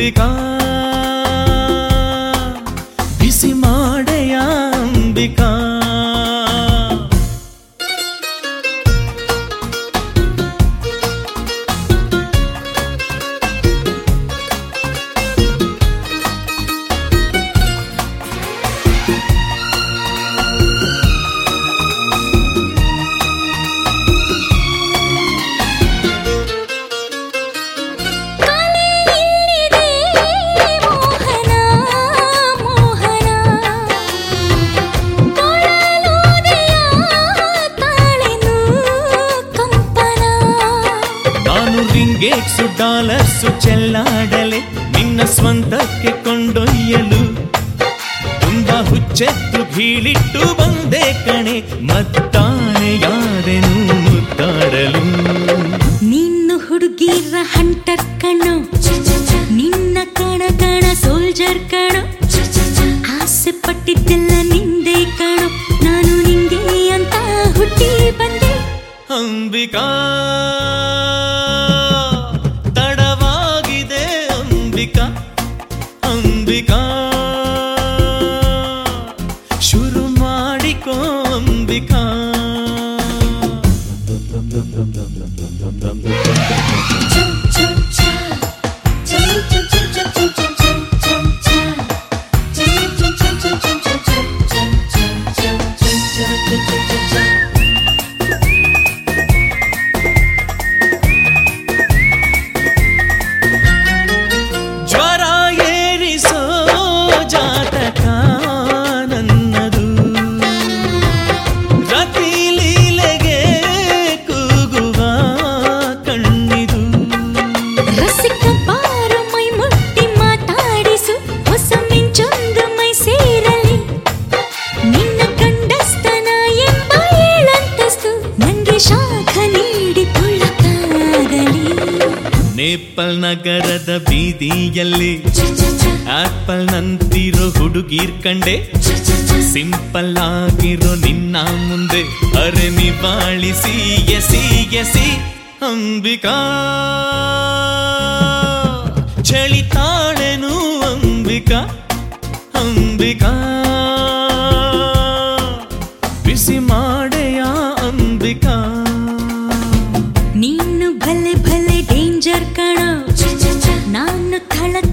ಅಂಬಿಕಾ ಬಿಸಿ ಮಾಡೆಯ ಅಂಬಿಕಾ ಕಲೆಯಿಲ್ಲಿದೆ ಮೋಹನ ಮೋಹನ ಕೊಳಲುದೆಯ ತಾಳೆನು ಕಂಪನ ನಾನು ರಿಂಗೇಕ್ಸು ಡಾಲರ್ಸು ಚೆಲ್ಲಾಡಲೆ ನಿನ್ನ ಸ್ವಂತಕ್ಕೆ ಕೊಂಡೊಯ್ಯಲು ತುಂಬಾ ಹುಚ್ಚೆತ್ತು ಬೀಳಿಟ್ಟು ಬಂದೆ ಕಣೆ ಮತ್ತಾನೆಯಾದೆನು ಮುತ್ತಾಡಲು ನಿನ್ನ ಹುಡುಗಿರ ಹಂಟರ್ ಕಣೋ ನಿನ್ನ ಕಣ ಕಣ ಸೋಲ್ಜರ್ ಕಣೋ ಆಸೆ ಪಟ್ಟಿದ್ದೆಲ್ಲ ನಿಂದೆ ಕಣೋ ನಾನು ನಿಂಗೆ ಅಂತ ಹುಟ್ಟಿ ಬಂದೆ ಅಂಬಿಕಾ ತಡವಾಗಿದೆ ಅಂಬಿಕಾ ಅಂಬಿಕಾ ಶುರು ಮಾಡಿಕೋ ಅಂಬಿಕಾ ಜ್ವರ ಏರಿಸೋ ಜಾತಕ ನನ್ನದು ರತಿ ಲೀಲೆಗೆ ಕೂಗುವ ಕಣ್ಣಿದು ರಸಿಕ ಬಾರು ಮೈ ಮುಟ್ಟಿ ಮಾತಾಡಿಸು ಹೊಸ ಮಿಂಚೊಂದು ಮೈ ಸೇರಲಿ ನಿನ್ನ ಕಂಡಸ್ತನ ಎಂಬ ಏಳಂತಸ್ತು ನಂಗೆ ಶಾಖ ನೀಡಿ ತುಳಕಾಗಲಿ ನೇಪಲ್ ನಗರದ ಬೀದಿಯಲ್ಲಿ ಆಪಲ್ ನಂತಿರೋ ಹುಡುಗೀರ್ ಕಂಡೆ ಸಿಂಪಲ್ ಆಗಿರೋ ನಿನ್ನ ಮುಂದೆ ಅರೆ ನಿವಾಳಿಸಿ ಎಸಿ ಎಸಿ ಅಂಬಿಕಾ ಚಳಿ ತಾಳೆನು ಅಂಬಿಕಾ ಅಂಬಿಕಾ ಬಿಸಿ ಮಾಡೆಯ ಅಂಬಿಕಾ ನೀನು ಭಲೆ ಭಲೆ ಡೇಂಜರ್ ಕಣ ನಾನು ಥಳ